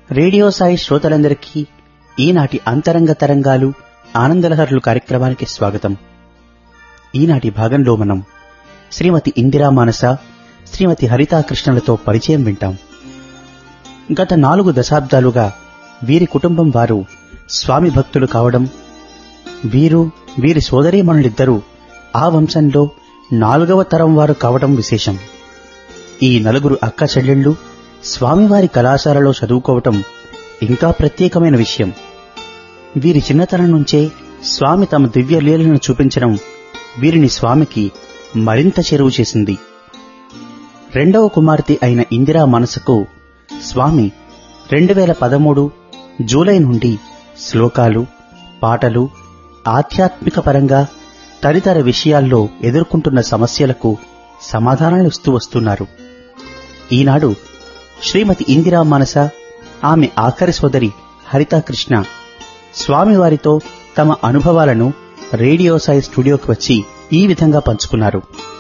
radio Sai శ్రోతలందరికీ ఈనాటి అంతరంగ తరంగాలు ఆనందలహరులు కార్యక్రమానికి స్వాగతం ఈనాటి భాగంలో మనం శ్రీమతి ఇందిరా మానస శ్రీమతి హరితా కృష్ణలతో పరిచయం వింటాం గత నాలుగు దశాబ్దాలుగా వీరి కుటుంబం వారు స్వామి భక్తులు కావడం వీరు వీరి సోదరీమణులిద్దరూ ఆ వంశంలో నాలుగవ తరం వారు కావడం విశేషం ఈ నలుగురు అక్క చెల్లెళ్ళు స్వామివారి కళాశాలలో చదువుకోవటం ఇంకా ప్రత్యేకమైన విషయం వీరి చిన్నతనం నుంచే స్వామి తమ దివ్య లీలను చూపించడం వీరిని స్వామికి మరింత చెరువు చేసింది రెండవ కుమార్తె అయిన ఇందిరా మనసుకు స్వామి రెండు వేల పదమూడు జూలై నుండి శ్లోకాలు పాటలు ఆధ్యాత్మిక పరంగా తదితర విషయాల్లో ఎదుర్కొంటున్న సమస్యలకు సమాధానాలు ఇస్తూ వస్తున్నారు ఈనాడు శ్రీమతి ఇందిరా మనస ఆమె ఆఖరి సోదరి హరితాకృష్ణ స్వామివారితో తమ అనుభవాలను రేడియో సాయి స్టూడియోకి వచ్చి ఈ విధంగా పంచుకున్నారు